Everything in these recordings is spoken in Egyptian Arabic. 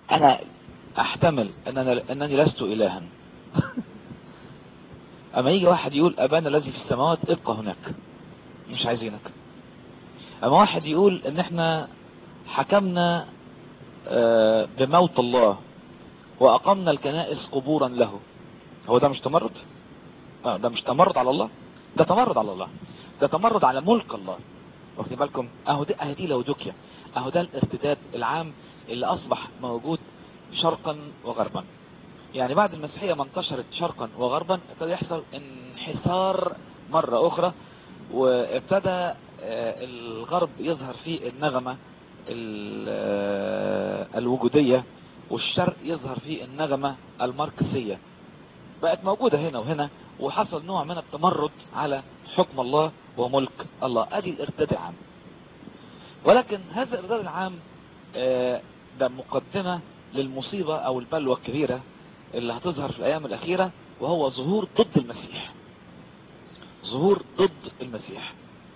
انا احتمل اننا انني لست الها اما يجي واحد يقول ابانا الذي في السماوات ابقى هناك مش عايزينك اما واحد يقول ان احنا حكمنا آه، بموت الله واقمنا الكنائس قبورا له هو ده مش تمرد اه ده مش تمرد على الله ده تمرد على الله ده تمرد على ملك الله واخدين بالكم اهو دي اهو دي لودوكيا اهو ده الارتداد العام اللي اصبح موجود شرقا وغربا يعني بعد المسيحية ما انتشرت شرقا وغربا ابتدى يحصل انحسار مرة اخرى وابتدى آه، الغرب يظهر فيه النغمة ال- آه، الوجودية والشرق يظهر فيه النغمة الماركسية بقت موجودة هنا وهنا وحصل نوع من التمرد على حكم الله وملك الله ادي الارتداد العام ولكن هذا الارتداد العام آه، ده مقدمة للمصيبة او البلوى الكبيرة اللي هتظهر في الايام الاخيرة وهو ظهور ضد المسيح ظهور ضد المسيح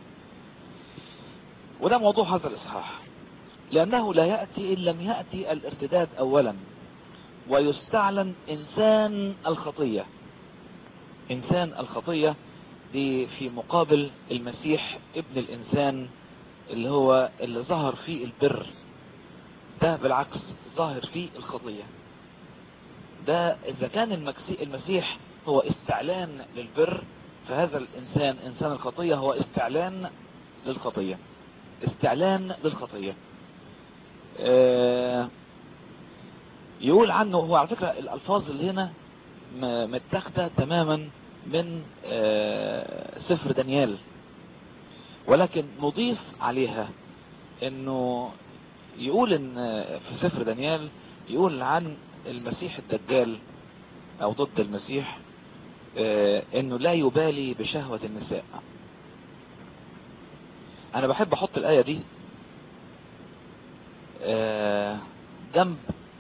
وده موضوع هذا الاصحاح لانه لا يأتي ان لم يأتي الارتداد اولا ويستعلن انسان الخطية انسان الخطية دي في مقابل المسيح ابن الانسان اللي هو اللي ظهر فيه البر ده بالعكس ظاهر فيه الخطية ده اذا كان المكسي- المسيح هو استعلان للبر فهذا الانسان انسان الخطية هو استعلان للخطية استعلان للخطية آه، يقول عنه هو على فكرة الالفاظ اللي هنا م- متاخدة تماما من آه، سفر دانيال ولكن نضيف عليها انه يقول ان في سفر دانيال يقول عن المسيح الدجال او ضد المسيح آه، انه لا يبالي بشهوة النساء انا بحب احط الاية دي آه، جنب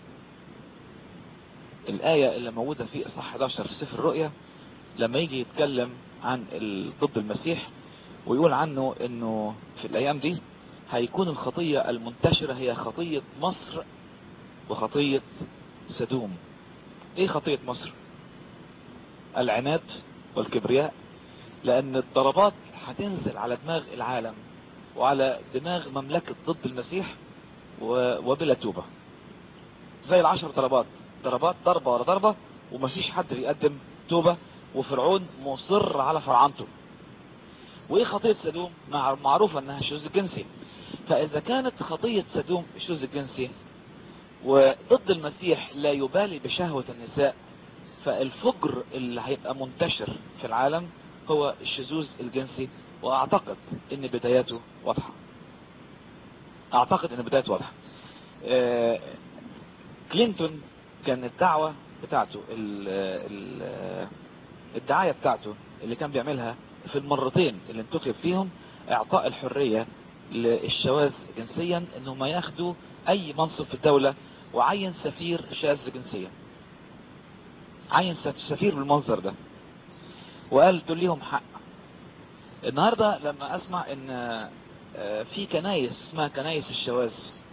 الآية اللي موجودة في إصحاح 11 في سفر الرؤيا لما يجي يتكلم عن ال- ضد المسيح ويقول عنه انه في الايام دي هيكون الخطية المنتشرة هي خطية مصر وخطية سدوم ايه خطية مصر العناد والكبرياء لان الضربات هتنزل على دماغ العالم وعلى دماغ مملكة ضد المسيح و- وبلا توبة زي العشر ضربات ضربات ضربة ورا ضربة ومفيش حد بيقدم توبة وفرعون مصر على فرعنته وايه خطية سدوم مع- معروفة انها الشذوذ الجنسي فاذا كانت خطية سدوم الشذوذ الجنسي وضد المسيح لا يبالي بشهوة النساء فالفجر اللي هيبقى منتشر في العالم هو الشذوذ الجنسي واعتقد ان بداياته واضحة اعتقد ان بدايته واضحة آه، كلينتون كان الدعوة بتاعته ال ال الدعاية بتاعته اللي كان بيعملها في المرتين اللي انتخب فيهم اعطاء الحرية للشواذ جنسيا انهم ياخدوا اي منصب في الدولة وعين سفير شاذ جنسيا عين سف- سفير بالمنظر ده وقال دول ليهم حق النهاردة لما اسمع ان آه، في كنايس اسمها كنايس الشواذ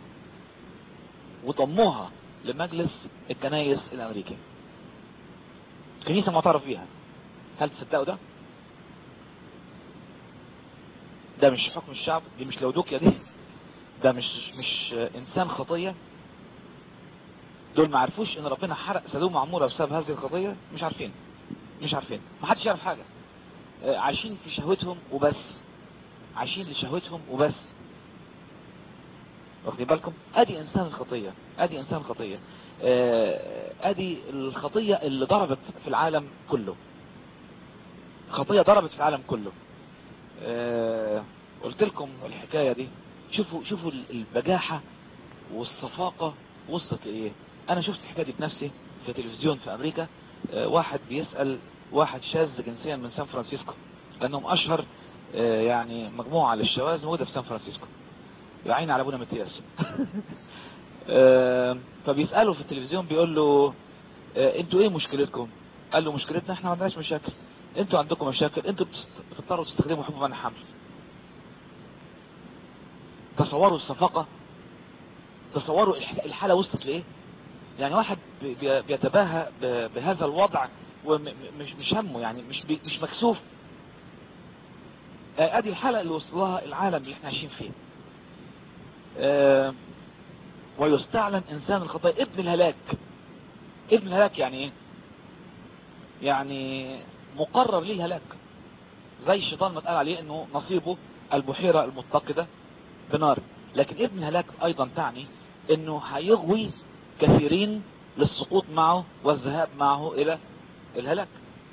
وضموها لمجلس الكنايس الامريكي كنيسة معترف بيها هل تصدقوا ده ده مش حكم الشعب دي مش لودوكيا دي ده مش مش انسان خطية دول ما عرفوش ان ربنا حرق سدوم وعمورة بسبب هذه الخطية مش عارفين مش عارفين ما حدش يعرف حاجة آه، عايشين في شهوتهم وبس عايشين لشهوتهم وبس واخدين بالكم ادي انسان الخطية ادي انسان الخطية آه، ادي الخطية اللي ضربت في العالم كله خطية ضربت في العالم كله آه، قلت لكم الحكاية دي شوفوا شوفوا البجاحة والصفاقة وصلت لايه انا شفت الحكاية دي بنفسي في تلفزيون في امريكا آه، واحد بيسأل واحد شاذ جنسيا من سان فرانسيسكو لانهم اشهر آه، يعني مجموعة للشواذ موجودة في سان فرانسيسكو يعين على ابونا متياس آه، فبيسأله في التلفزيون بيقول له آه، انتوا ايه مشكلتكم قال له مشكلتنا احنا ما عندناش مشاكل انتوا عندكم مشاكل انتوا بتست- بتضطروا تستخدموا حبوب منع الحمل تصوروا الصفقة تصوروا الح- الحالة وصلت لايه يعني واحد بي- بي- بيتباهى ب- بهذا الوضع ومش مش همه يعني مش بي- مش مكسوف آه، ادي الحالة اللي وصلها العالم اللي احنا عايشين فيه آه، ويستعلن انسان الخطايا ابن الهلاك ابن الهلاك يعني ايه يعني مقرر ليه الهلاك زي الشيطان ما اتقال عليه انه نصيبه البحيرة المتقدة بنار لكن ابن الهلاك ايضا تعني انه هيغوي كثيرين للسقوط معه والذهاب معه الى الهلاك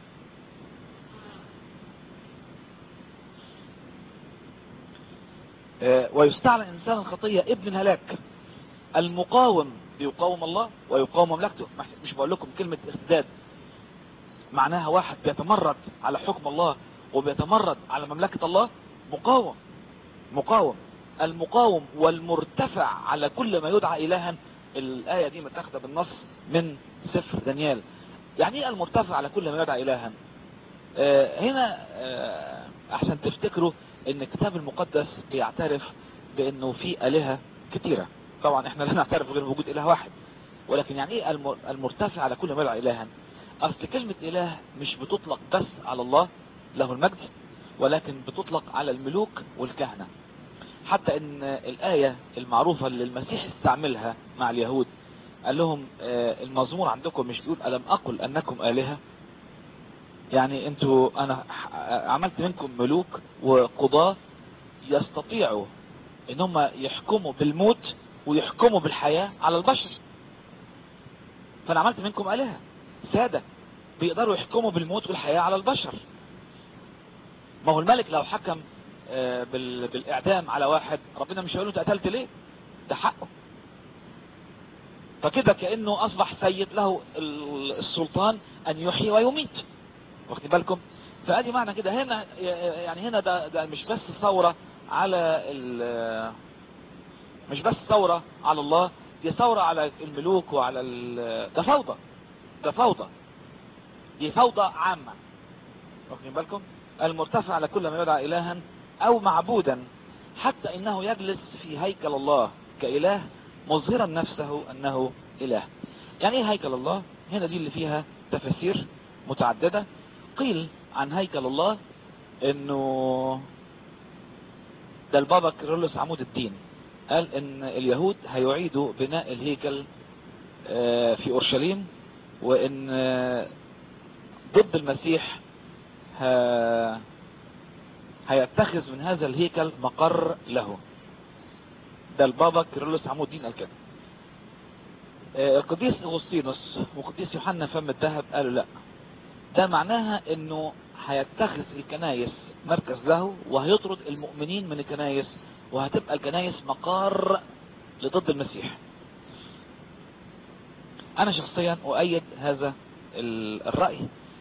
آه، ويستعلن انسان الخطية ابن الهلاك المقاوم بيقاوم الله ويقاوم مملكته مش بقول لكم كلمة ارتداد معناها واحد بيتمرد على حكم الله وبيتمرد على مملكة الله مقاوم مقاوم المقاوم والمرتفع على كل ما يدعى إلها الآية دي متاخدة بالنص من سفر دانيال يعني ايه المرتفع على كل ما يدعى إلها آه هنا آه احسن تفتكروا ان الكتاب المقدس بيعترف بانه في آلهة كتيرة طبعا احنا لا نعترف غير بوجود اله واحد ولكن يعني ايه المر- المرتفع على كل ما يدعى إلها اصل كلمة اله مش بتطلق بس على الله له المجد ولكن بتطلق على الملوك والكهنة حتى ان الآية المعروفة اللي المسيح استعملها مع اليهود قال لهم آه، المزمور عندكم مش بيقول ألم أقل أنكم آلهة يعني انتوا انا ح- عملت منكم ملوك وقضاة يستطيعوا ان هم يحكموا بالموت ويحكموا بالحياة على البشر فانا عملت منكم آلهة سادة بيقدروا يحكموا بالموت والحياة على البشر ما هو الملك لو حكم آه، بال- بالاعدام على واحد ربنا مش هيقول له انت قتلت ليه ده حقه فكده كأنه اصبح سيد له ال- السلطان ان يحيي ويميت واخدين بالكم فادي معنى كده هنا يعني هنا ده, ده مش بس ثورة على ال- مش بس ثورة على الله دي ثورة على الملوك وعلى ال- ده فوضى ده فوضى دي فوضى عامة واخدين بالكم المرتفع على كل ما يدعى إلها أو معبودا حتى إنه يجلس في هيكل الله كإله مظهرا نفسه أنه إله يعني إيه هيكل الله هنا دي اللي فيها تفاسير متعددة قيل عن هيكل الله إنه ده البابا كيرلس عمود الدين قال إن اليهود هيعيدوا بناء الهيكل آه، في أورشليم وإن آه، ضد المسيح ه- هيتخذ من هذا الهيكل مقر له ده البابا كيرلس عمود الدين قال كده آه، القديس اغسطينوس وقديس يوحنا فم الذهب قالوا لا ده معناها انه هيتخذ الكنايس مركز له وهيطرد المؤمنين من الكنايس وهتبقى الكنايس مقار لضد المسيح انا شخصيا اؤيد هذا ال- الرأي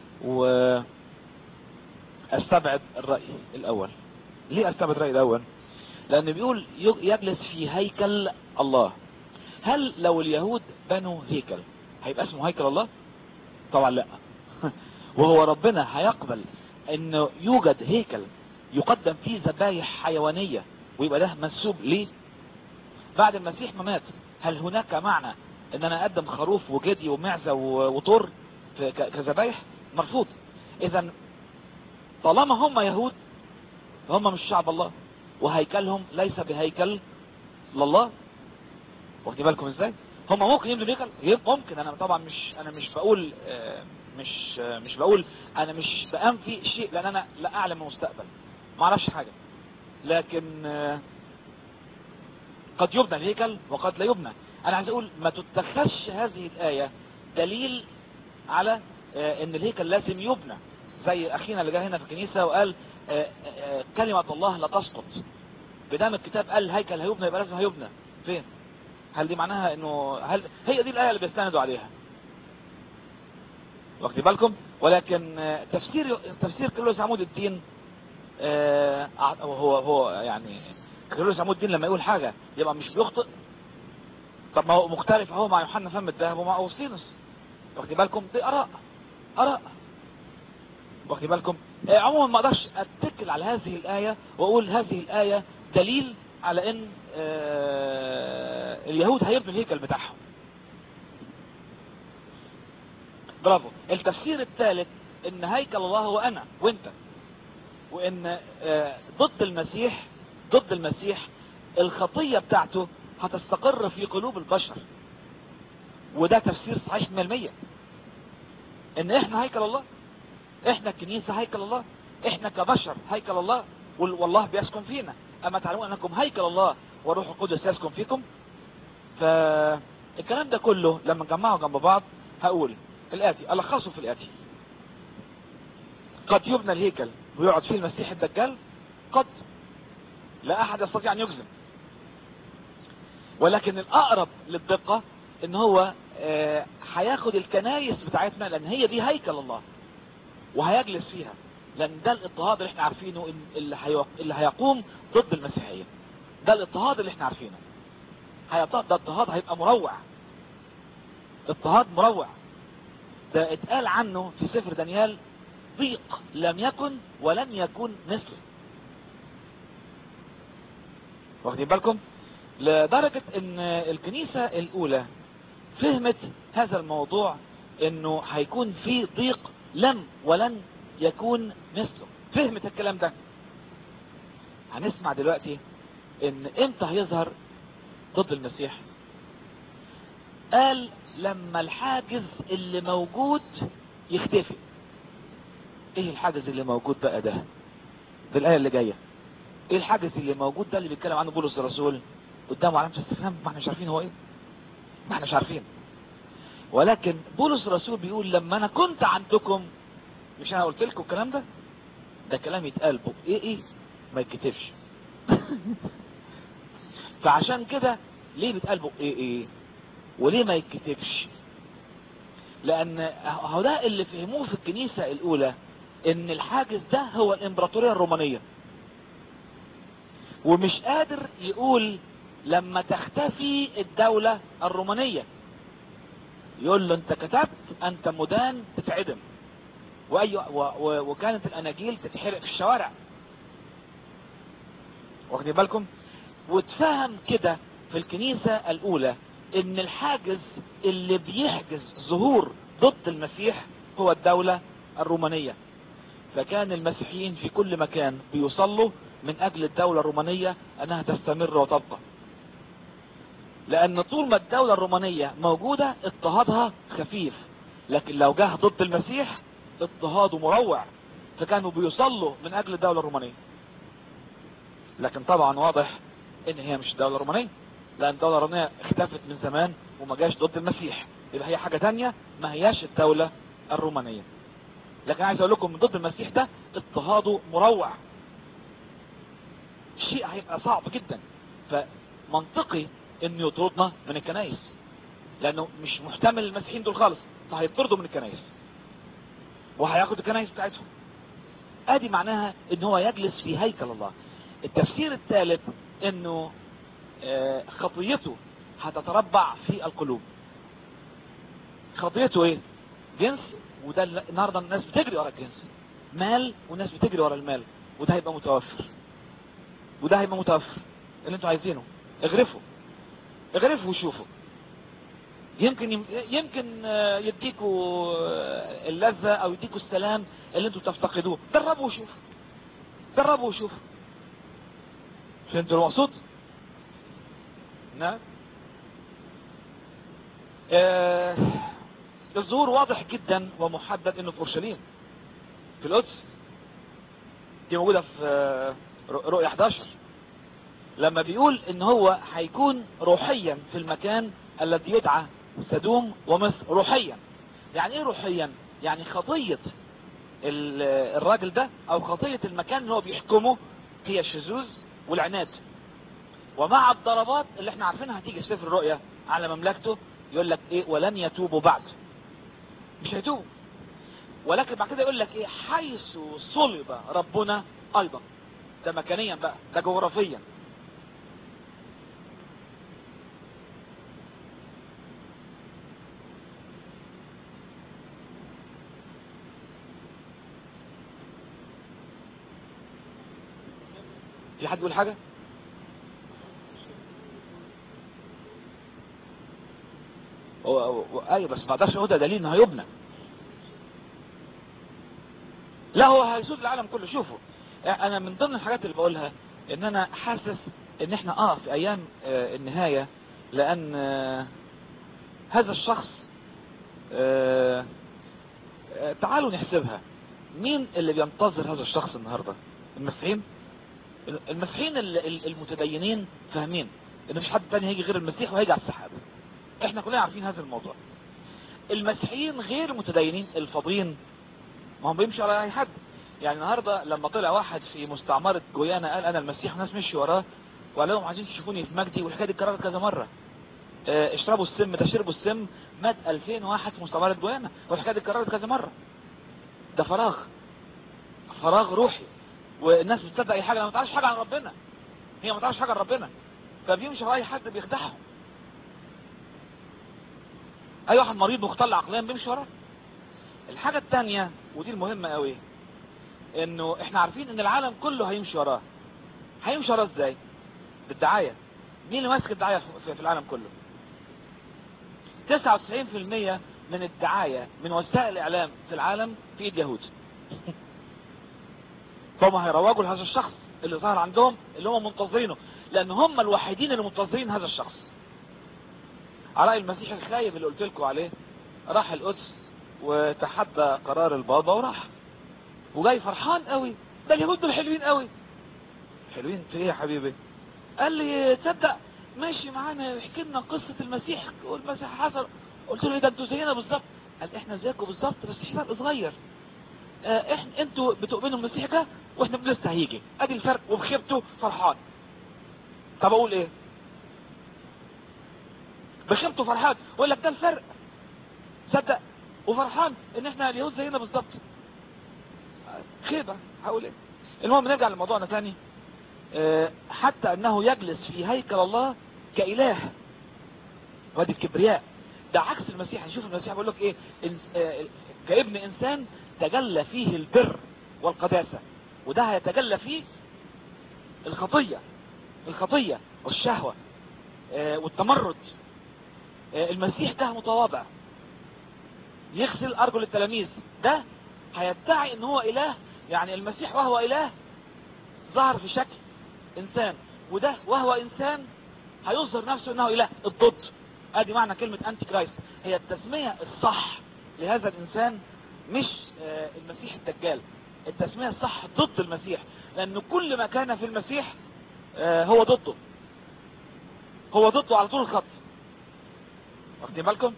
واستبعد الرأي الاول ليه استبعد الرأي الاول لانه بيقول يج- يجلس في هيكل الله هل لو اليهود بنوا هيكل هيبقى اسمه هيكل الله طبعا لا وهو ربنا هيقبل انه يوجد هيكل يقدم فيه ذبايح حيوانية ويبقى ده منسوب ليه بعد المسيح ما مات هل هناك معنى ان انا اقدم خروف وجدي ومعزة و- وطر في ك- كذبايح مرفوض اذا طالما هم يهود هم مش شعب الله وهيكلهم ليس بهيكل لله واخدين بالكم ازاي هم ممكن يبنوا هيكل يب- ممكن انا طبعا مش انا مش بقول آه، مش آه، مش بقول انا مش بأنفي شيء لان انا لا اعلم المستقبل ما اعرفش حاجة لكن آه، قد يبنى الهيكل وقد لا يبنى انا عايز اقول ما تتخذش هذه الاية دليل على آه، ان الهيكل لازم يبنى زي اخينا اللي جه هنا في الكنيسة وقال آه، آه، كلمة الله لا تسقط بدام الكتاب قال الهيكل هيبنى يبقى لازم هيبنى فين هل دي معناها انه هل هي دي الايه اللي بيستندوا عليها واخدين بالكم ولكن آه، تفسير تفسير كيرلس عمود الدين آه، هو هو يعني كيرلس عمود الدين لما يقول حاجة يبقى مش بيخطئ طب ما هو مختلف اهو مع يوحنا فم الذهب ومع اوسطينوس واخدين بالكم دي اراء اراء واخدين بالكم آه، عموما ما اقدرش اتكل على هذه الايه واقول هذه الايه دليل على ان آه، اليهود هيبنوا الهيكل بتاعهم برافو التفسير الثالث ان هيكل الله هو انا وانت وان آه، ضد المسيح ضد المسيح الخطية بتاعته هتستقر في قلوب البشر وده تفسير صحيح 100% ان احنا هيكل الله احنا الكنيسة هيكل الله احنا كبشر هيكل الله وال- والله بيسكن فينا اما تعلمون انكم هيكل الله وروح القدس يسكن فيكم فالكلام ده كله لما نجمعه جنب بعض هقول الاتي الخصه في الاتي قد يبنى الهيكل ويقعد فيه المسيح الدجال قد لا احد يستطيع ان يجزم ولكن الاقرب للدقة ان هو آه، هياخد الكنايس بتاعتنا لان هي دي هيكل الله وهيجلس فيها لان ده الاضطهاد اللي احنا عارفينه إن- اللي, هي... اللي هيقوم ضد المسيحية ده الاضطهاد اللي احنا عارفينه هيضطهد ده اضطهاد هيبقى مروع اضطهاد مروع ده اتقال عنه في سفر دانيال ضيق لم يكن ولن يكون مثله واخدين بالكم لدرجة ان الكنيسة الاولى فهمت هذا الموضوع انه هيكون في ضيق لم ولن يكون مثله فهمت الكلام ده هنسمع دلوقتي ان امتى هيظهر ضد المسيح قال لما الحاجز اللي موجود يختفي ايه الحاجز اللي موجود بقى ده في الايه اللي جايه ايه الحاجز اللي موجود ده اللي بيتكلم عنه بولس الرسول قدامه علامه استفهام ما احنا مش عارفين هو ايه ما احنا مش عارفين ولكن بولس الرسول بيقول لما انا كنت عندكم مش انا قلت لكم الكلام ده ده كلام يتقال بق ايه ايه ما يتكتبش فعشان كده ليه بيتقال بق ايه ايه وليه ما يتكتبش لان هو ده اللي فهموه في الكنيسة الاولى ان الحاجز ده هو الامبراطورية الرومانية ومش قادر يقول لما تختفي الدولة الرومانية يقول له انت كتبت انت مدان تتعدم وأي و و وكانت الاناجيل تتحرق في الشوارع واخدين بالكم واتفهم كده في الكنيسة الاولى ان الحاجز اللي بيحجز ظهور ضد المسيح هو الدولة الرومانية فكان المسيحيين في كل مكان بيصلوا من اجل الدولة الرومانية انها تستمر وتبقى لان طول ما الدولة الرومانية موجودة اضطهادها خفيف لكن لو جه ضد المسيح اضطهاده مروع فكانوا بيصلوا من اجل الدولة الرومانية لكن طبعا واضح ان هي مش الدولة الرومانية لان الدولة الرومانية اختفت من زمان وما جاش ضد المسيح يبقى هي حاجة تانية ما هياش الدولة الرومانية لكن عايز اقول لكم من ضد المسيح ده اضطهاده مروع شيء هيبقى صعب جدا فمنطقي انه يطردنا من الكنائس لانه مش محتمل المسيحيين دول خالص فهيطردوا من الكنائس وهياخد الكنائس بتاعتهم ادي معناها ان هو يجلس في هيكل الله التفسير الثالث انه آه، خطيته هتتربع في القلوب خطيته ايه جنس وده اللي- النهارده الناس بتجري ورا الجنس مال والناس بتجري ورا المال وده هيبقى متوفر وده هيبقى متوفر اللي انتوا عايزينه اغرفوا اغرفوا وشوفوا يمكن يمكن آه، يديكوا آه، اللذة او يديكوا السلام اللي انتوا تفتقدوه جربوا وشوفوا جربوا وشوفوا فهمتوا المقصود نعم آه، الظهور واضح جدا ومحدد انه في اورشليم في القدس دي موجودة في آه، رؤية 11 لما بيقول ان هو هيكون روحيا في المكان الذي يدعى سدوم ومصر روحيا يعني ايه روحيا يعني خطية ال- الراجل ده او خطية المكان اللي هو بيحكمه هي الشذوذ والعناد ومع الضربات اللي احنا عارفينها هتيجي في سفر الرؤيا على مملكته يقول لك ايه ولن يتوبوا بعد مش هيتوبوا ولكن بعد كده يقول لك ايه حيث صلب ربنا ايضا ده مكانيا بقى ده جغرافيا في حد يقول حاجة هو- هو- ايوه بس ما اقدرش اقول ده دليل انه هيبنى لا هو هيسود العالم كله شوفوا انا من ضمن الحاجات اللي بقولها ان انا حاسس ان احنا اه في ايام آه النهاية لان آه هذا الشخص آه آه تعالوا نحسبها مين اللي بينتظر هذا الشخص النهاردة المسيحيين المسيحيين المتدينين فاهمين ان مش حد تاني هيجي غير المسيح وهيجي على السحاب احنا كلنا عارفين هذا الموضوع المسيحيين غير المتدينين الفاضيين ما هم بيمشي على اي حد يعني النهاردة لما طلع واحد في مستعمرة جويانا قال انا المسيح والناس مشي وراه وقال لهم عايزين تشوفوني في مجدي والحكايه دي اتكررت كذا مرة اه اشربوا السم ده شربوا السم مات 2000 واحد في مستعمرة جويانا والحكايه دي اتكررت كذا مرة ده فراغ فراغ روحي والناس بتصدق اي حاجة ما تعرفش حاجة عن ربنا هي ما تعرفش حاجة عن ربنا فبيمشي ورا اي حد بيخدعهم اي واحد مريض مختل عقليا بيمشي وراه الحاجة التانية ودي المهمة قوي انه احنا عارفين ان العالم كله هيمشي وراه هيمشي وراه ازاي بالدعاية مين اللي ماسك الدعاية في العالم كله 99% من الدعاية من وسائل الاعلام في العالم في ايد يهود فهم هيروجوا لهذا الشخص اللي ظهر عندهم اللي هم منتظرينه لان هم الوحيدين اللي منتظرين هذا الشخص على رأي المسيح الخايب اللي قلت لكم عليه راح القدس وتحدى قرار البابا وراح وجاي فرحان قوي ده اليهود دول حلوين قوي حلوين في ايه يا حبيبي قال لي تصدق ماشي معانا يحكي لنا قصة المسيح والمسيح حصل قلت له ايه ده انتوا زينا بالظبط قال احنا زيكم بالظبط بس في فرق صغير اه احنا انتوا بتؤمنوا المسيح ده واحنا لسه هيجي ادي الفرق وبخيبته فرحان طب اقول ايه بخيبته فرحان واقول لك ده الفرق صدق وفرحان ان احنا اليهود زينا بالظبط خيبة هقول ايه المهم نرجع لموضوعنا تاني اه حتى انه يجلس في هيكل الله كاله وادي الكبرياء ده عكس المسيح نشوف المسيح بيقول لك ايه اه كابن انسان تجلى فيه البر والقداسة وده هيتجلى فيه الخطية الخطية والشهوة اه والتمرد المسيح ده متواضع يغسل ارجل التلاميذ ده هيدعي ان هو اله يعني المسيح وهو اله ظهر في شكل انسان وده وهو انسان هيظهر نفسه انه اله الضد ادي معنى كلمة انتي كرايست هي التسمية الصح لهذا الانسان مش آه المسيح الدجال التسمية الصح ضد المسيح لان كل ما كان في المسيح آه هو ضده هو ضده على طول الخط واخدين بالكم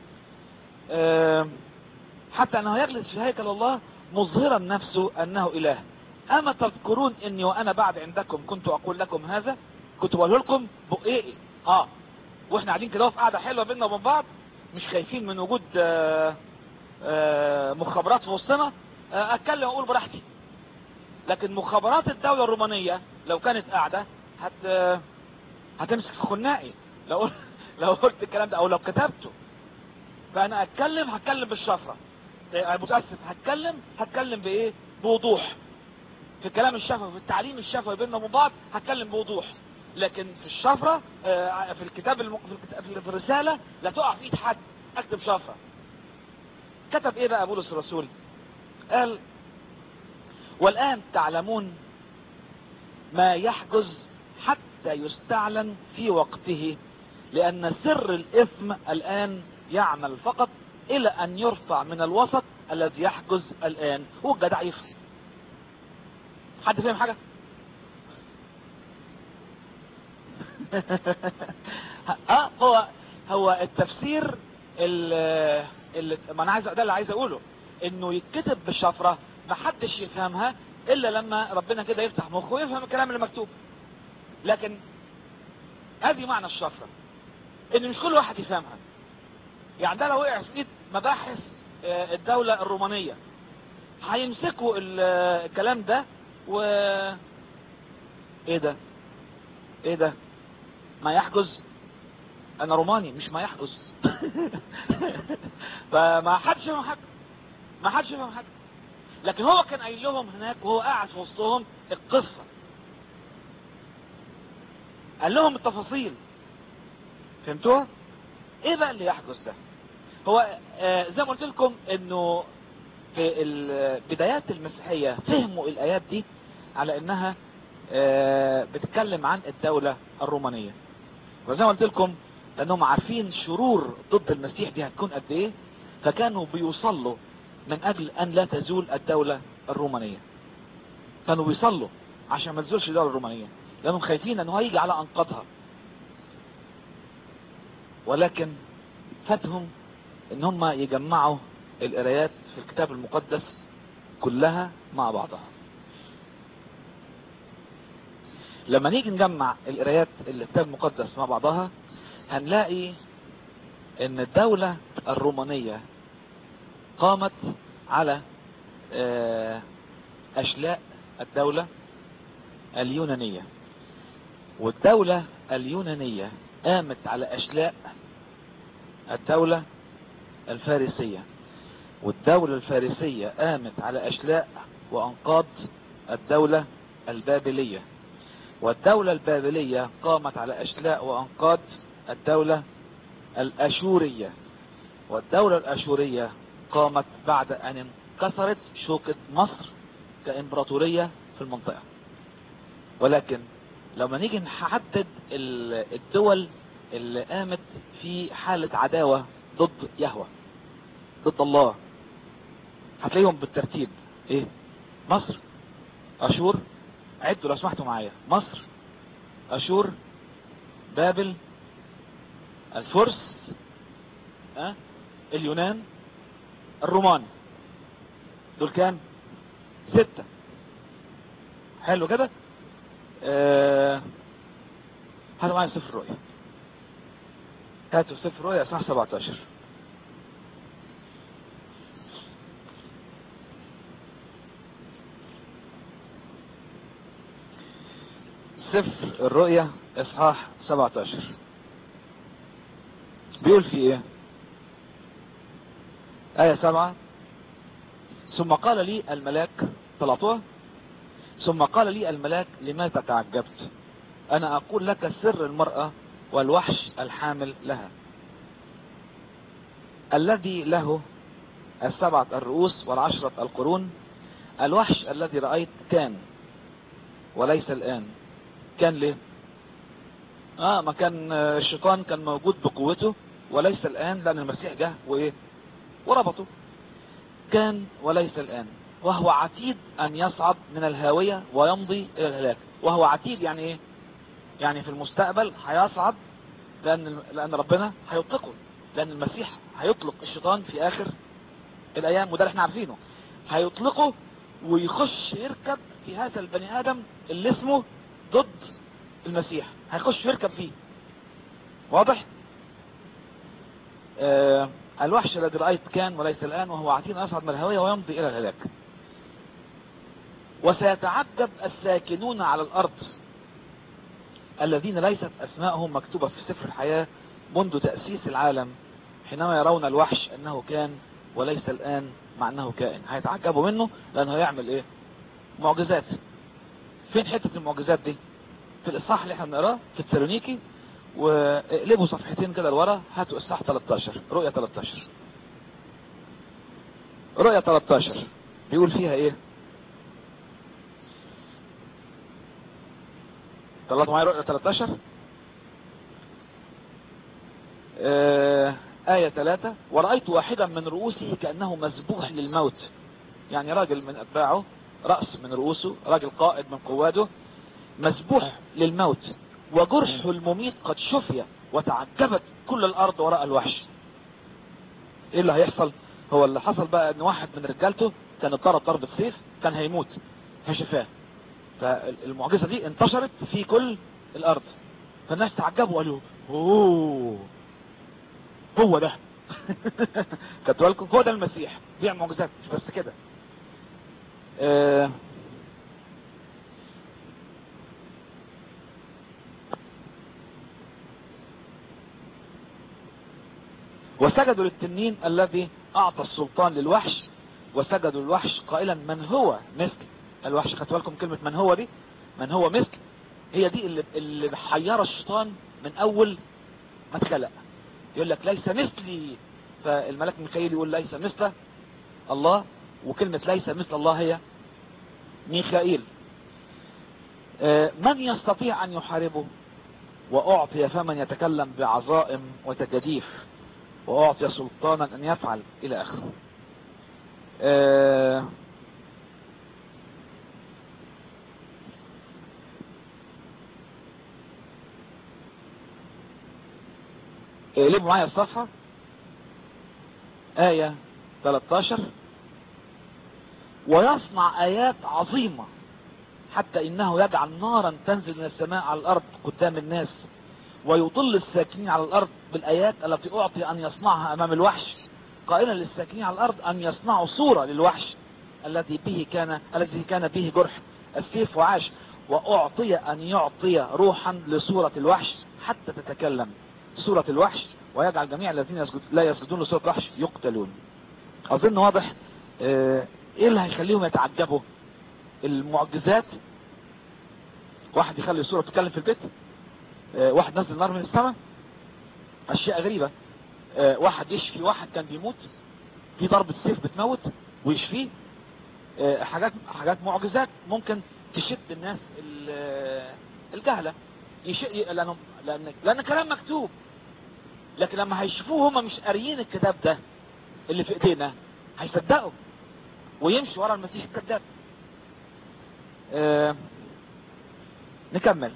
آه حتى انه يجلس في هيكل الله مظهرا نفسه انه اله اما تذكرون اني وانا بعد عندكم كنت اقول لكم هذا كنت بقول لكم بقيقي اه واحنا قاعدين كده في قاعده حلوه بينا وبين بعض مش خايفين من وجود آآ آآ مخابرات في وسطنا اتكلم واقول براحتي لكن مخابرات الدوله الرومانيه لو كانت قاعده هت هتمسك في خناقي لو لو قلت الكلام ده او لو كتبته فانا اتكلم هتكلم بالشفره متاسف هتكلم هتكلم بايه بوضوح في الكلام الشفوي في التعليم الشفوي بيننا وبين بعض هتكلم بوضوح لكن في الشفرة في الكتاب الم... في الرسالة لا تقع في ايد حد اكتب شفرة كتب ايه بقى بولس الرسول قال والان تعلمون ما يحجز حتى يستعلن في وقته لان سر الاثم الان يعمل فقط الى ان يرفع من الوسط الذي يحجز الان هو الجدع يفهم حد فاهم حاجة اه هو هو التفسير اللي, اللي ما انا عايز ده اللي عايز اقوله انه يتكتب بالشفرة ما حدش يفهمها الا لما ربنا كده يفتح مخه ويفهم الكلام اللي مكتوب لكن ادي معنى الشفرة ان مش كل واحد يفهمها يعني ده لو وقع في ايد مباحث الدولة الرومانية هيمسكوا الكلام ده و ايه ده ايه ده ما يحجز انا روماني مش ما يحجز فما حدش يفهم حاجه ما حدش يفهم حاجه لكن هو كان قايل لهم هناك وهو قاعد في وسطهم القصه قال لهم التفاصيل فهمتوها ايه بقى اللي يحجز ده هو آه زي ما قلت لكم انه في ال- بدايات المسيحية فهموا الآيات دي على إنها آه، بتتكلم عن الدولة الرومانية وزي ما قلت لكم لأنهم عارفين شرور ضد المسيح دي هتكون قد إيه فكانوا بيصلوا من أجل أن لا تزول الدولة الرومانية كانوا بيصلوا عشان ما تزولش الدولة الرومانية لأنهم خايفين أنه هيجي على أنقاضها ولكن فاتهم ان هم يجمعوا القرايات في الكتاب المقدس كلها مع بعضها لما نيجي نجمع القرايات اللي في الكتاب المقدس مع بعضها هنلاقي ان الدولة الرومانية قامت على آه، اشلاء الدولة اليونانية والدولة اليونانية قامت على اشلاء الدولة الفارسية والدولة الفارسية قامت على أشلاء وأنقاض الدولة البابلية والدولة البابلية قامت على أشلاء وأنقاض الدولة الأشورية والدولة الأشورية قامت بعد أن انكسرت شوكة مصر كإمبراطورية في المنطقة ولكن لما نيجي نحدد ال- الدول اللي قامت في حالة عداوة ضد يهوه ضد الله هتلاقيهم بالترتيب ايه مصر اشور عدوا لو سمحتوا معايا مصر اشور بابل الفرس أه؟ اليونان الرومان دول كام ستة حلو كده آه... هاتوا معايا سفر الرؤيا هاتوا سفر الرؤيا اصحاح 17 سفر الرؤيا اصحاح 17 بيقول في ايه آية سبعة ثم قال لي الملاك طلعتوها ثم قال لي الملاك لماذا تعجبت انا اقول لك سر المرأة والوحش الحامل لها الذي له السبعة الرؤوس والعشرة القرون الوحش الذي رأيت كان وليس الآن كان ليه اه ما كان آه، الشيطان كان موجود بقوته وليس الآن لأن المسيح جه وإيه وربطه كان وليس الآن وهو عتيد أن يصعد من الهاوية ويمضي إلى الهلاك وهو عتيد يعني إيه يعني في المستقبل هيصعد لأن لأن ربنا هيطلقه لأن المسيح هيطلق الشيطان في آخر الأيام وده اللي احنا عارفينه هيطلقه ويخش يركب في هذا البني آدم اللي اسمه ضد المسيح هيخش يركب فيه واضح آه الوحش الذي رأيت كان وليس الآن وهو عتيد أن يصعد من الهوية ويمضي إلى الهلاك وسيتعجب الساكنون على الأرض الذين ليست أسماءهم مكتوبة في سفر الحياة منذ تأسيس العالم حينما يرون الوحش أنه كان وليس الآن مع أنه كائن هيتعجبوا منه لأنه هيعمل إيه معجزات فين حتة المعجزات دي في الإصحاح اللي احنا بنقراه في التسالونيكي واقلبوا صفحتين كده لورا هاتوا إصحاح 13 رؤية 13 رؤية 13 بيقول فيها ايه طلعتوا معايا رؤية 13 آه آية 3 ورأيت واحدا من رؤوسه كأنه مذبوح للموت يعني راجل من أتباعه رأس من رؤوسه راجل قائد من قواده مذبوح للموت وجرحه المميت قد شفي وتعجبت كل الأرض وراء الوحش ايه اللي هيحصل هو اللي حصل بقى ان واحد من رجالته كان اتضرب ضربة سيف كان هيموت فشفاه فالمعجزة دي انتشرت في كل الارض فالناس تعجبوا وقالوا اوه هو ده خدتوا بالكم هو ده المسيح بيعمل معجزات مش بس كده آه وسجدوا للتنين الذي اعطى السلطان للوحش وسجدوا للوحش قائلا من هو مثل الوحش خدتوا بالكم كلمة من هو دي من هو مثل هي دي اللي, اللي حيرة الشيطان من اول ما اتخلق يقول لك ليس مثلي فالملك ميخائيل يقول ليس مثل الله وكلمة ليس مثل الله هي ميخائيل آه، من يستطيع ان يحاربه واعطي فمن يتكلم بعظائم وتجاديف واعطي سلطانا ان يفعل الى اخره آه، اقلبوا معايا الصفحة آية 13 ويصنع آيات عظيمة حتى إنه يجعل نارا تنزل من السماء على الأرض قدام الناس ويطل الساكنين على الأرض بالآيات التي أعطي أن يصنعها أمام الوحش قائلا للساكنين على الأرض أن يصنعوا صورة للوحش الذي به كان الذي كان به جرح السيف وعاش وأعطي أن يعطي روحا لصورة الوحش حتى تتكلم صورة الوحش ويجعل جميع الذين يسجد لا يسجدون لصورة الوحش يقتلون أظن واضح آه، إيه اللي هيخليهم يتعجبوا المعجزات واحد يخلي الصورة تتكلم في البيت آه، واحد نزل نار من السماء أشياء غريبة آه، واحد يشفي واحد كان بيموت في ضربة سيف بتموت ويشفيه آه، حاجات حاجات معجزات ممكن تشد الناس ال- آه، الجهلة يش... لأنه... لأن... لأن كلام مكتوب لكن لما هيشوفوه هم مش قاريين الكتاب ده اللي في ايدينا هيصدقوا ويمشي ورا المسيح الكذاب آه... نكمل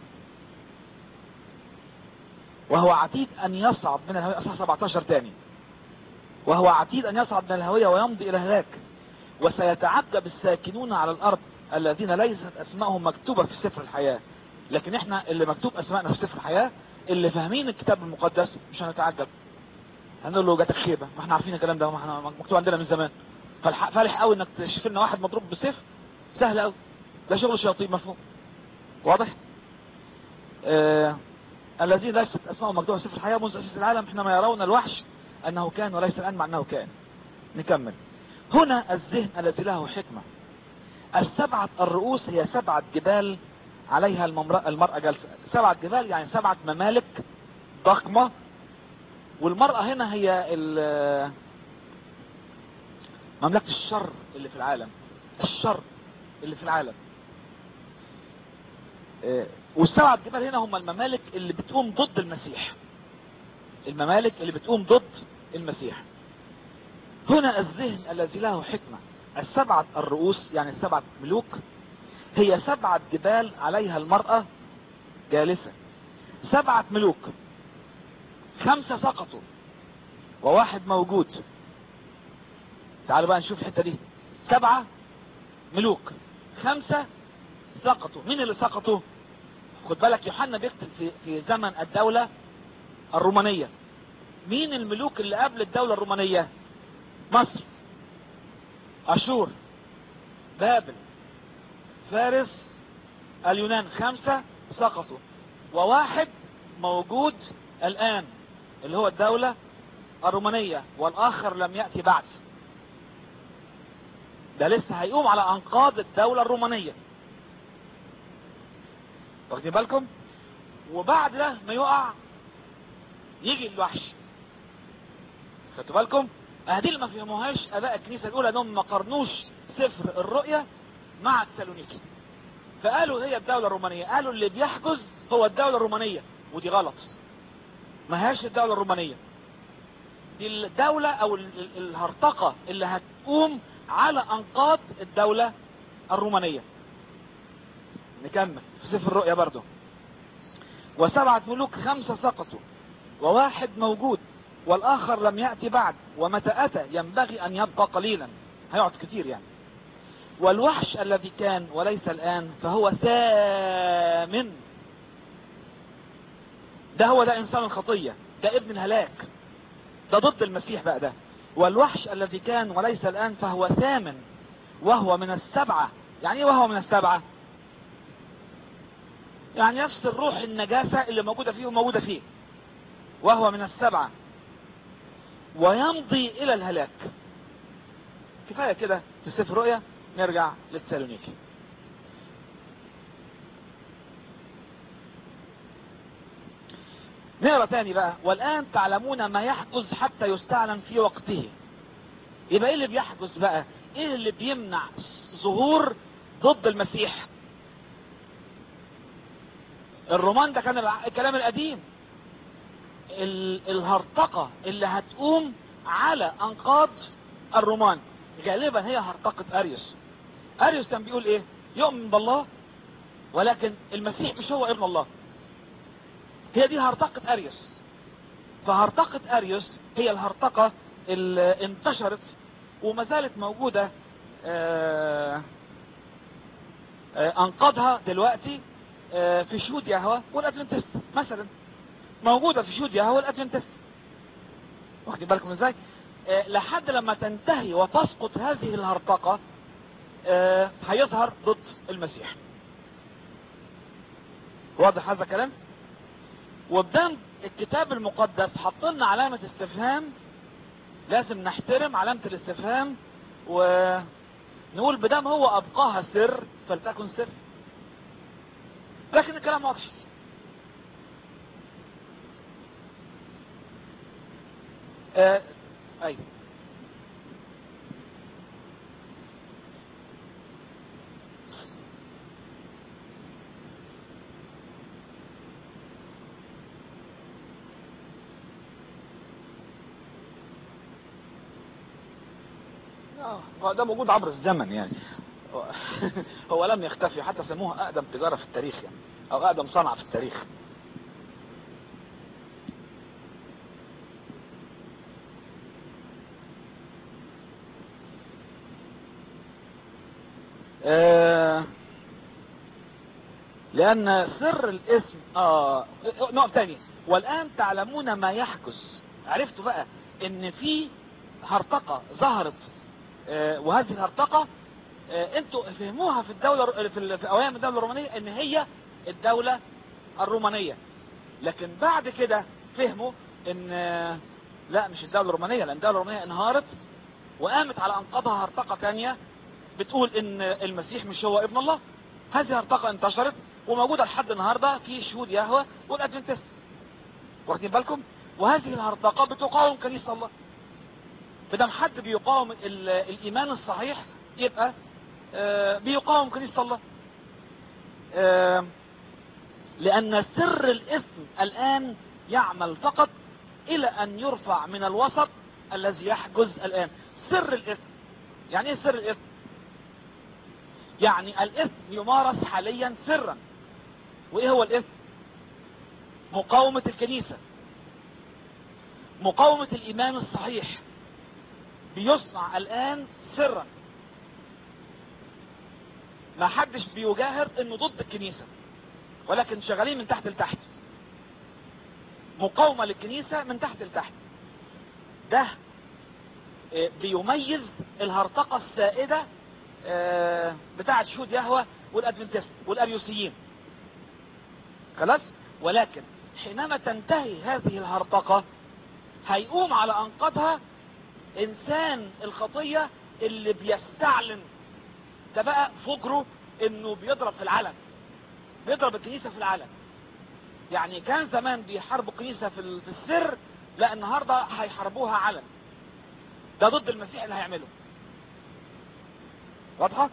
وهو عتيد ان يصعد من الهوية اصحاح 17 تاني وهو عتيد ان يصعد من الهوية ويمضي الى هناك وسيتعجب الساكنون على الارض الذين ليست اسمائهم مكتوبة في سفر الحياة لكن احنا اللي مكتوب اسمائنا في سفر الحياة اللي فاهمين الكتاب المقدس مش هنتعجب هنقول له جاتك خيبة ما احنا عارفين الكلام ده ما احنا مكتوب عندنا من زمان فالح- فرح قوي انك تشوف لنا واحد مضروب بسيف سهل قوي ده شغل شياطين مفهوم واضح آه الذين ليست اسمائهم مكتوبة في سفر الحياة منذ اساس العالم حينما يرون الوحش انه كان وليس الان مع انه كان نكمل هنا الذهن الذي له حكمة السبعة الرؤوس هي سبعة جبال عليها الممرأة المرأة جالسة سبعة جبال يعني سبعة ممالك ضخمة والمرأة هنا هي ال- مملكة الشر اللي في العالم الشر اللي في العالم آه، والسبعة جبال هنا هم الممالك اللي بتقوم ضد المسيح الممالك اللي بتقوم ضد المسيح هنا الذهن الذي له حكمة السبعة الرؤوس يعني السبعة ملوك هي سبعة جبال عليها المرأة جالسة سبعة ملوك خمسة سقطوا وواحد موجود تعالوا بقى نشوف الحتة دي سبعة ملوك خمسة سقطوا مين اللي سقطوا خد بالك يوحنا بيكتب في, في زمن الدولة الرومانية مين الملوك اللي قبل الدولة الرومانية مصر اشور بابل فارس اليونان خمسة سقطوا وواحد موجود الآن اللي هو الدولة الرومانية والآخر لم يأتي بعد ده لسه هيقوم على أنقاض الدولة الرومانية واخدين بالكم وبعد ده ما يقع يجي الوحش خدتوا بالكم اهدي اللي ما فهموهاش اباء الكنيسة الاولى انهم ما قارنوش سفر الرؤية مع التسالونيكي فقالوا هي الدولة الرومانية قالوا اللي بيحجز هو الدولة الرومانية ودي غلط ما هياش الدولة الرومانية دي الدولة او ال- ال- الهرطقة اللي هتقوم على انقاض الدولة الرومانية نكمل في سفر الرؤيا برضو وسبعة ملوك خمسة سقطوا وواحد موجود والاخر لم يأتي بعد ومتى اتى ينبغي ان يبقى قليلا هيقعد كتير يعني والوحش الذي كان وليس الآن فهو ثامن ده هو ده إنسان الخطية ده ابن الهلاك ده ضد المسيح بقى ده والوحش الذي كان وليس الآن فهو ثامن وهو من السبعة يعني ايه وهو من السبعة يعني نفس الروح النجاسة اللي موجودة فيه وموجودة فيه وهو من السبعة ويمضي إلى الهلاك كفاية كده في سفر رؤيا نرجع للتسالونيكي نقرا تاني بقى والآن تعلمون ما يحجز حتى يستعلن في وقته يبقى ايه اللي بيحجز بقى ايه اللي بيمنع ظهور ضد المسيح الرومان ده كان الع- الكلام القديم ال- الهرطقة اللي هتقوم على انقاض الرومان غالبا هي هرطقة اريوس اريوس كان بيقول ايه يؤمن بالله ولكن المسيح مش هو ابن الله هي دي هرطقة اريوس فهرطقة اريوس هي الهرطقة اللي انتشرت وما زالت موجودة آه، آه، انقذها دلوقتي آه، في شهود يهوى والادفنتست مثلا موجودة في شهود يهوى والادفنتست واخدين بالكم ازاي آه، لحد لما تنتهي وتسقط هذه الهرطقة آه، هيظهر ضد المسيح واضح هذا الكلام وبدان الكتاب المقدس حط لنا علامة استفهام لازم نحترم علامة الاستفهام ونقول بدام هو ابقاها سر فلتكن سر لكن الكلام واضح آه ايوه آه، هو ده موجود عبر الزمن يعني هو لم يختفي حتى سموها اقدم تجارة في التاريخ يعني او اقدم صنعة في التاريخ آه، لان سر الاسم اه نوع تاني والان تعلمون ما يحدث عرفتوا بقى ان في هرطقة ظهرت آه، وهذه الهرطقة آه، انتوا فهموها في الدولة في, ال- في اوائل الدولة الرومانية ان هي الدولة الرومانية لكن بعد كده فهموا ان آه، لا مش الدولة الرومانية لان الدولة الرومانية انهارت وقامت على انقاضها هرطقة تانية بتقول ان المسيح مش هو ابن الله هذه هرطقة انتشرت وموجودة لحد النهاردة في شهود يهوى والادفنتست واخدين بالكم وهذه الهرطقة بتقاوم كنيسة الله بدم حد بيقاوم ال- الايمان الصحيح يبقى آه، بيقاوم كنيسة الله آه، لان سر الاسم الان يعمل فقط الى ان يرفع من الوسط الذي يحجز الان سر الاسم يعني ايه سر الاسم يعني الاسم يمارس حاليا سرا وايه هو الاسم مقاومة الكنيسة مقاومة الايمان الصحيح بيصنع الان سرا ما حدش بيجاهر انه ضد الكنيسة ولكن شغالين من تحت لتحت مقاومة للكنيسة من تحت لتحت ده آه، بيميز الهرطقة السائدة آه، بتاعة شهود يهوى والادفنتست والاريوسيين خلاص ولكن حينما تنتهي هذه الهرطقة هيقوم على انقاضها انسان الخطية اللي بيستعلن ده بقى فجره انه بيضرب في العلن بيضرب الكنيسة في العلن يعني كان زمان بيحاربوا الكنيسة في ال- في السر لا النهاردة هيحاربوها علن ده ضد المسيح اللي هيعمله واضحة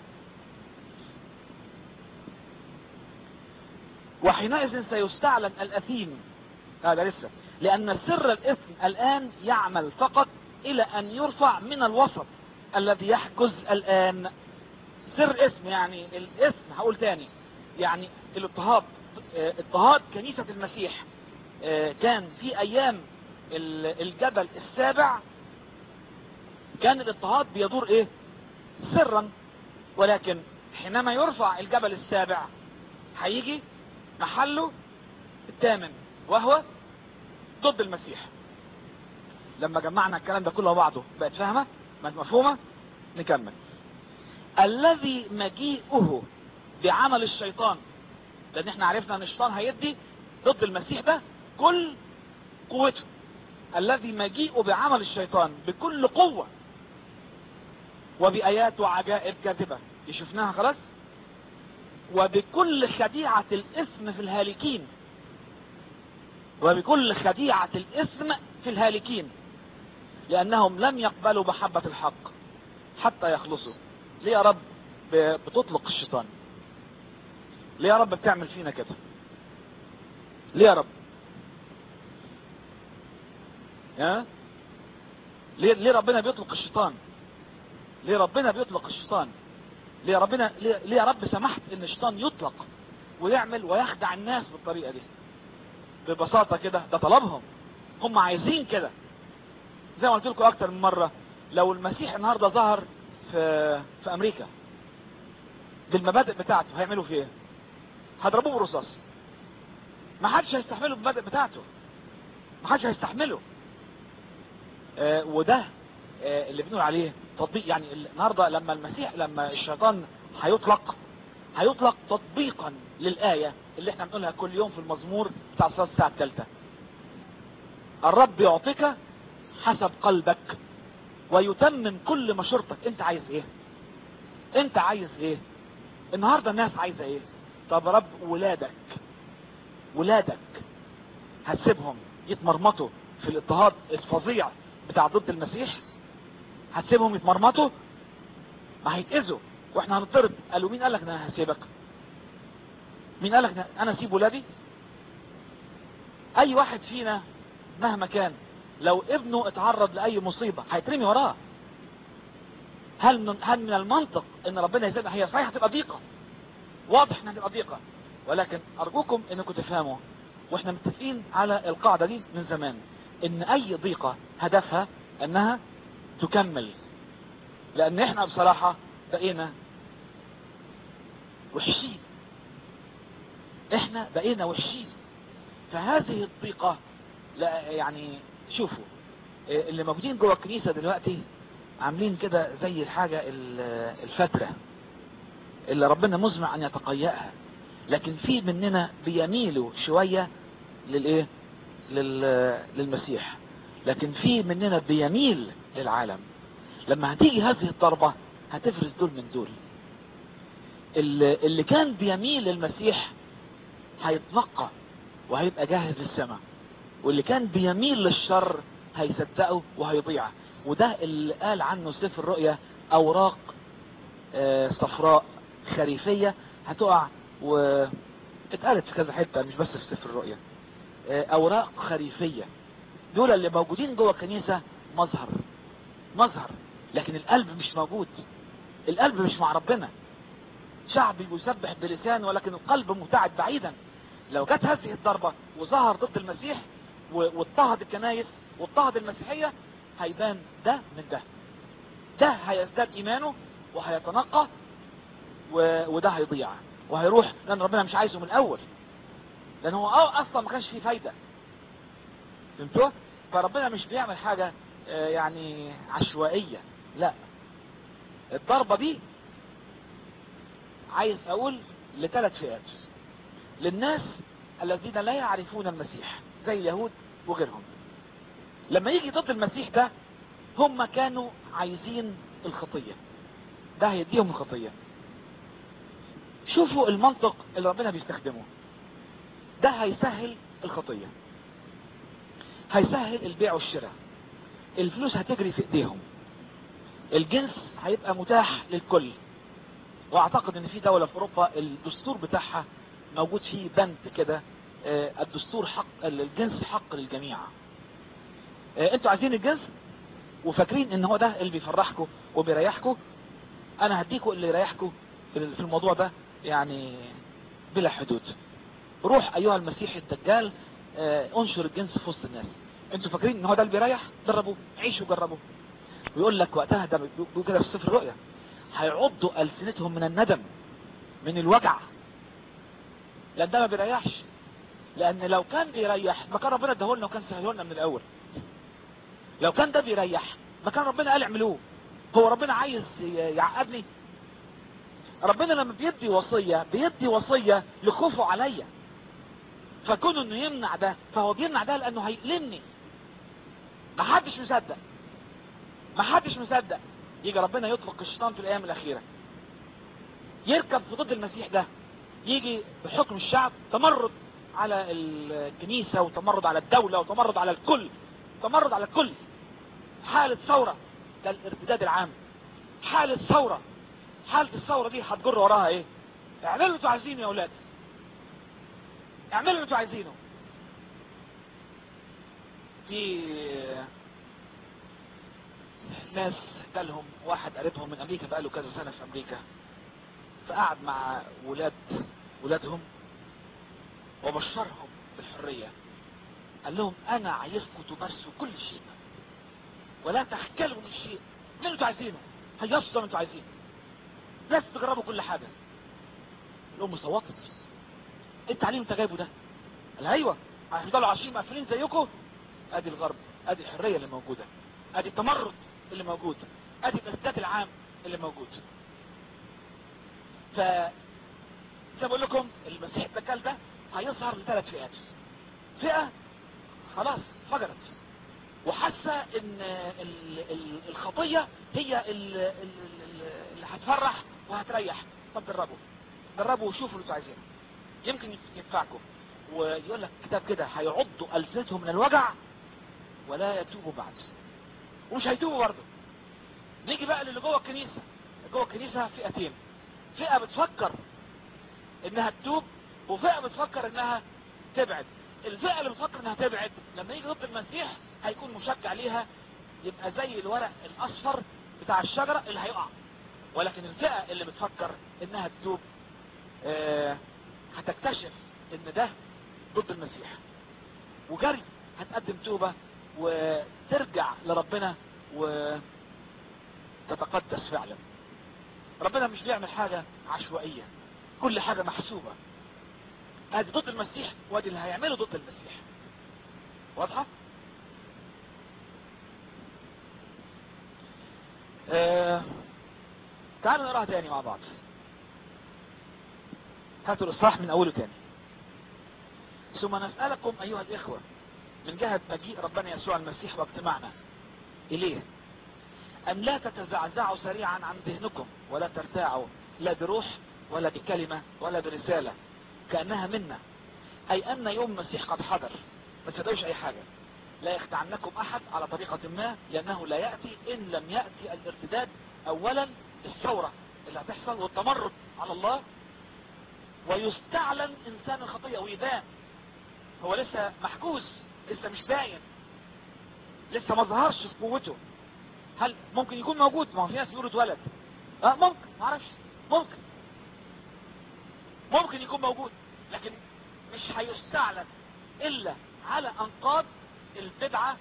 وحينئذ سيستعلن الأثيم هذا لسه لأن سر الإثم الآن يعمل فقط إلى أن يرفع من الوسط الذي يحجز الآن سر اسم يعني الاسم هقول تاني يعني الاضطهاد اه، اضطهاد كنيسة المسيح اه، كان في أيام ال- الجبل السابع كان الاضطهاد بيدور ايه سرا ولكن حينما يرفع الجبل السابع هيجي محله الثامن وهو ضد المسيح لما جمعنا الكلام ده كله بعضه بقت فاهمة بقت مفهومة نكمل الذي مجيئه بعمل الشيطان لان احنا عرفنا ان الشيطان هيدي ضد المسيح ده كل قوته الذي مجيئه بعمل الشيطان بكل قوة وبآيات وعجائب كاذبة دي شفناها خلاص وبكل خديعة الاسم في الهالكين وبكل خديعة الاسم في الهالكين لأنهم لم يقبلوا محبة الحق حتى يخلصوا ليه يا رب ب- بتطلق الشيطان ليه يا رب بتعمل فينا كده ليه يا رب ها ليه ليه ربنا بيطلق الشيطان ليه ربنا بيطلق الشيطان ليه ربنا ليه, ليه يا رب سمحت ان الشيطان يطلق ويعمل ويخدع الناس بالطريقه دي ببساطه كده ده طلبهم هم عايزين كده زي ما قلت لكم اكتر من مره لو المسيح النهارده ظهر في في امريكا بالمبادئ بتاعته هيعملوا فيه ايه هضربوه برصاص ما حدش هيستحمله بالمبادئ بتاعته ما حدش هيستحمله آه وده آه اللي بنقول عليه تطبيق يعني النهارده لما المسيح لما الشيطان هيطلق هيطلق تطبيقا للآية اللي احنا بنقولها كل يوم في المزمور بتاع صلاة الساعة الثالثة الرب يعطيك حسب قلبك ويتمم كل مشورتك انت عايز ايه انت عايز ايه النهاردة الناس عايزة ايه طب يا رب ولادك ولادك هتسيبهم يتمرمطوا في الاضطهاد الفظيع بتاع ضد المسيح هتسيبهم يتمرمطوا ما هيتأذوا واحنا هنطرد قالوا مين قالك ان انا هسيبك مين قالك إن انا اسيب ولادي اي واحد فينا مهما كان لو ابنه اتعرض لاي مصيبة هيترمي وراه هل من هل من المنطق ان ربنا يسيبها هي صحيح هتبقى ضيقة واضح انها هتبقى ضيقة ولكن ارجوكم انكم تفهموا واحنا متفقين على القاعدة دي من زمان ان اي ضيقة هدفها انها تكمل لان احنا بصراحة بقينا وحشين احنا بقينا وحشين فهذه الضيقة لا يعني شوفوا إيه اللي موجودين جوه الكنيسة دلوقتي عاملين كده زي الحاجة ال- الفترة اللي ربنا مزمع ان يتقيأها لكن في مننا بيميلوا شوية للايه لل- للمسيح لكن في مننا بيميل للعالم لما هتيجي هذه الضربة هتفرز دول من دول اللي اللي كان بيميل للمسيح هيتنقى وهيبقى جاهز للسماء واللي كان بيميل للشر هيصدقه وهيضيع وده اللي قال عنه سفر الرؤيا اوراق آه، صفراء خريفية هتقع واتقالت في كذا حتة مش بس في سفر الرؤيا آه، اوراق خريفية دول اللي موجودين جوه الكنيسة مظهر مظهر لكن القلب مش موجود القلب مش مع ربنا شعب يسبح بلسان ولكن القلب مبتعد بعيدا لو جت هذه الضربة وظهر ضد المسيح و- واضطهد الكنايس واضطهد المسيحية هيبان ده من ده ده هيزداد ايمانه وهيتنقى و... وده هيضيع وهيروح لان ربنا مش عايزه من الاول لان هو اه اصلا ما كانش فيه فايدة فهمتوا فربنا مش بيعمل حاجة آه، يعني عشوائية لا الضربة دي عايز اقول لثلاث فئات للناس الذين لا يعرفون المسيح زي اليهود وغيرهم لما يجي ضد المسيح ده هم كانوا عايزين الخطية ده هيديهم الخطية شوفوا المنطق اللي ربنا بيستخدمه ده هيسهل الخطية هيسهل البيع والشراء الفلوس هتجري في ايديهم الجنس هيبقى متاح للكل واعتقد ان في دولة في اوروبا الدستور بتاعها موجود فيه بند كده آه، الدستور حق الجنس حق للجميع آه، انتوا عايزين الجنس وفاكرين ان هو ده اللي بيفرحكم وبيريحكم انا هديكم اللي يريحكم في في الموضوع ده يعني بلا حدود روح ايها المسيح الدجال آه، انشر الجنس في وسط الناس انتوا فاكرين ان هو ده اللي بيريح جربوا عيشوا جربوا ويقول لك وقتها ده بيقول كده في سفر الرؤيا هيعضوا ألسنتهم من الندم من الوجع لان ده ما بيريحش لان لو كان بيريح ما كان ربنا اداهولنا وكان سهلهولنا من الاول لو كان ده بيريح ما كان ربنا قال اعملوه هو ربنا عايز يعقدني ربنا لما بيدي وصية بيدي وصية لخوفه عليا فكون انه يمنع ده فهو بيمنع ده لانه هيقلمني ما حدش مصدق ما حدش مصدق يجي ربنا يطلق الشيطان في الايام الاخيرة يركب في ضد المسيح ده يجي بحكم الشعب تمرد على الكنيسة وتمرد على الدولة وتمرد على الكل تمرد على الكل حالة ثورة ده الارتداد العام حالة ثورة حالة الثورة دي هتجر وراها ايه اعملوا اللي انتوا عايزينه يا اولاد اعملوا اللي انتوا عايزينه في ناس جالهم واحد قريبهم من امريكا بقاله كذا سنة في امريكا فقعد مع ولاد ولادهم وبشرهم بالحرية قال لهم انا عايزكم تمارسوا كل شيء ولا تخجلوا من شيء من اللي انتوا عايزينه هيصوا زي ما انتوا عايزين لازم تجربوا كل حاجة الام صوتت ايه التعليم انت جايبه ده قال ايوه هيفضلوا عايشين مقفلين زيكم ادي الغرب ادي الحرية اللي موجودة ادي التمرد اللي موجود ادي الاسداد العام اللي موجود ف زي ما بقول لكم المسيح الدجال ده هيظهر لثلاث فئات فئة خلاص فجرت وحاسة ان ال- ال- الخطية هي ال- ال- ال- اللي هتفرح وهتريح طب جربوا جربوا وشوفوا اللي انتوا عايزينه يمكن ينفعكم ويقول لك كتاب كده هيعضوا ألسنتهم من الوجع ولا يتوبوا بعد ومش هيتوبوا برضه نيجي بقى للي جوه الكنيسة جوه الكنيسة فئتين فئة بتفكر انها تتوب وفئة بتفكر انها تبعد الفئة اللي بتفكر انها تبعد لما يجي ضد المسيح هيكون مشجع ليها يبقى زي الورق الاصفر بتاع الشجرة اللي هيقع ولكن الفئة اللي بتفكر انها تتوب آه هتكتشف ان ده ضد المسيح وجري هتقدم توبة وترجع لربنا وتتقدس فعلا ربنا مش بيعمل حاجة عشوائية كل حاجة محسوبة ادي ضد المسيح وادي اللي هيعمله ضد المسيح واضحة آه... تعالوا نقراها تاني مع بعض هاتوا الاصحاح من اوله تاني ثم نسألكم ايها الاخوة من جهة مجيء ربنا يسوع المسيح واجتماعنا اليه ان لا تتزعزعوا سريعا عن ذهنكم ولا ترتاعوا لا بروح ولا بكلمة ولا برسالة كأنها منا اي ان يوم المسيح قد حضر ما تصدقوش اي حاجة لا يخدعنكم احد على طريقة ما لانه لا يأتي ان لم يأتي الارتداد اولا الثورة اللي هتحصل والتمرد على الله ويستعلن انسان الخطية ويبان هو لسه محجوز لسه مش باين لسه ما ظهرش في قوته هل ممكن يكون موجود ما هو في ناس بيقولوا اتولد اه ممكن ما اعرفش ممكن ممكن يكون موجود لكن مش هيستعلن الا على انقاض البدعة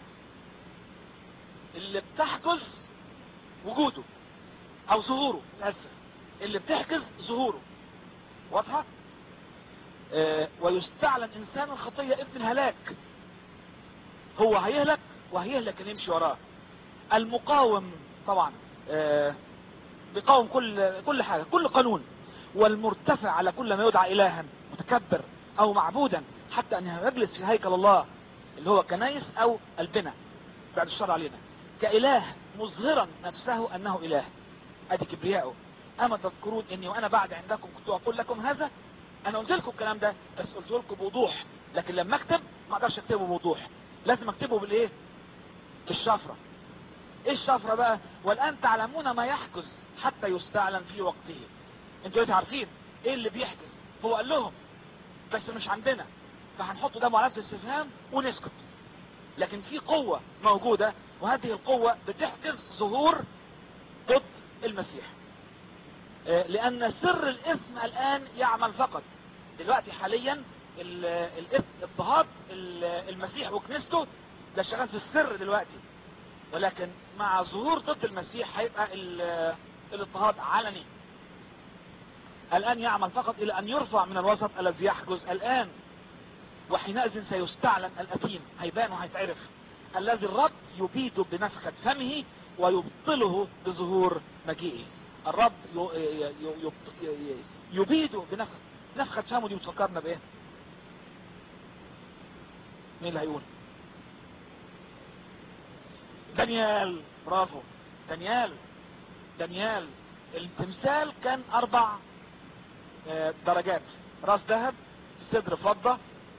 اللي بتحجز وجوده او ظهوره اسف اللي بتحجز ظهوره واضحة آه ويستعلن انسان الخطية ابن الهلاك هو هيهلك وهيهلك اللي يمشي وراه المقاوم طبعا آه بيقاوم كل كل حاجة كل قانون والمرتفع على كل ما يدعى الها متكبر او معبودا حتى انه يجلس في هيكل الله اللي هو كنايس او البنى بعد الشر علينا كاله مظهرا نفسه انه اله ادي كبرياءه اما تذكرون اني وانا بعد عندكم كنت اقول لكم هذا انا قلت لكم الكلام ده بس قلت لكم بوضوح لكن لما اكتب ما اقدرش اكتبه بوضوح لازم اكتبه بالايه بالشفرة ايه الشفرة بقى والان تعلمون ما يحجز حتى يستعلن في وقته انتوا دلوقتي عارفين ايه اللي بيحجز هو قال لهم بس مش عندنا فهنحط ده معلامة استفهام ونسكت لكن في قوة موجودة وهذه القوة بتحجز ظهور ضد المسيح لان سر الاسم الان يعمل فقط دلوقتي حاليا الاسم اضطهاد المسيح وكنيسته ده شغال في السر دلوقتي ولكن مع ظهور ضد المسيح هيبقى الاضطهاد علني الان يعمل فقط الى ان يرفع من الوسط الذي يحجز الان وحينئذ سيستعلن الاثيم هيبان وهيتعرف الذي الرب يبيد بنفخة فمه ويبطله بظهور مجيئه الرب يبيده بنفخة نفخة فمه دي بتفكرنا بايه مين اللي هيقول دانيال برافو دانيال دانيال التمثال كان اربع درجات راس ذهب صدر فضة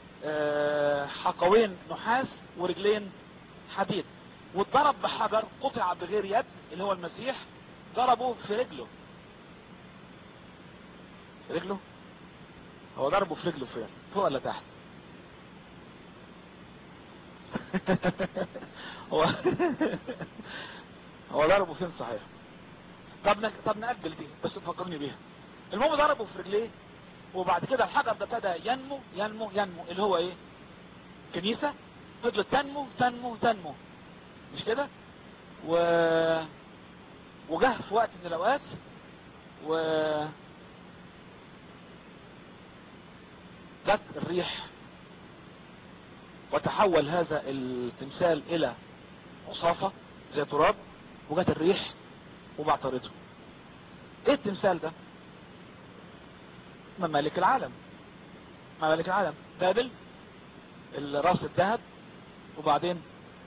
حقوين نحاس ورجلين حديد واتضرب بحجر قطع بغير يد اللي هو المسيح ضربه في رجله رجله هو ضربه في رجله فين فوق ولا تحت هو هو ضربه فين صحيح طب ن... طب نأجل دي بس تفكرني بيها المهم ضربه في رجليه وبعد كده الحجر ده ابتدى ينمو ينمو ينمو اللي هو ايه كنيسة فضلت تنمو تنمو تنمو مش كده و وجه في وقت من الاوقات و جت الريح وتحول هذا التمثال الى عصافة زي تراب وجت الريح وبعترته ايه التمثال ده ممالك العالم ممالك العالم بابل الراس الذهب وبعدين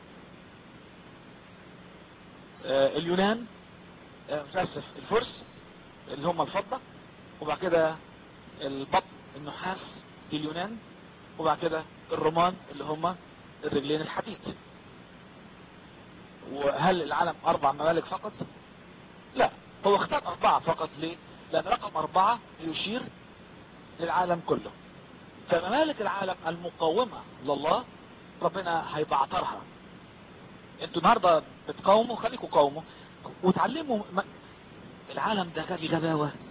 آه اليونان آه متأسف الفرس اللي هم الفضة وبعد كده البطن النحاس دي اليونان وبعد كده الرومان اللي هم الرجلين الحديد وهل العالم اربع ممالك فقط لا هو اختار اربعة فقط ليه لان رقم اربعة يشير للعالم كله فممالك العالم المقاومة لله ربنا هيبعترها انتوا النهاردة بتقاوموا خليكوا قاوموا وتعلموا م... العالم ده كان غباوة